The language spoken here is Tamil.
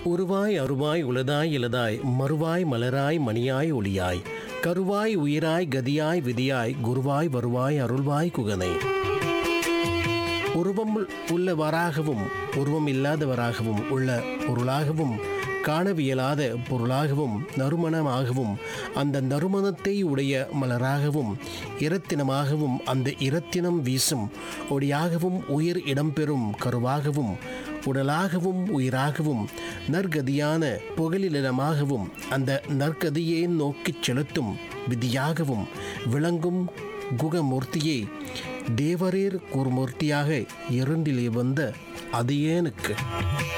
உருவாய் அருவாய் உளதாய் இலதாய் மறுவாய் மலராய் மணியாய் ஒளியாய் கருவாய் உயிராய் கதியாய் விதியாய் குருவாய் வருவாய் அருள்வாய் குகனை உருவம் உள்ளவராகவும் உருவம் இல்லாதவராகவும் உள்ள பொருளாகவும் காணவியலாத பொருளாகவும் நறுமணமாகவும் அந்த நறுமணத்தை உடைய மலராகவும் இரத்தினமாகவும் அந்த இரத்தினம் வீசும் ஒளியாகவும் உயிர் இடம்பெறும் கருவாகவும் உடலாகவும் உயிராகவும் நற்கதியான புகலிடமாகவும் அந்த நற்கதியை நோக்கிச் செலுத்தும் விதியாகவும் விளங்கும் குகமூர்த்தியை தேவரீர் குருமூர்த்தியாக இரண்டிலே வந்த அதியேனுக்கு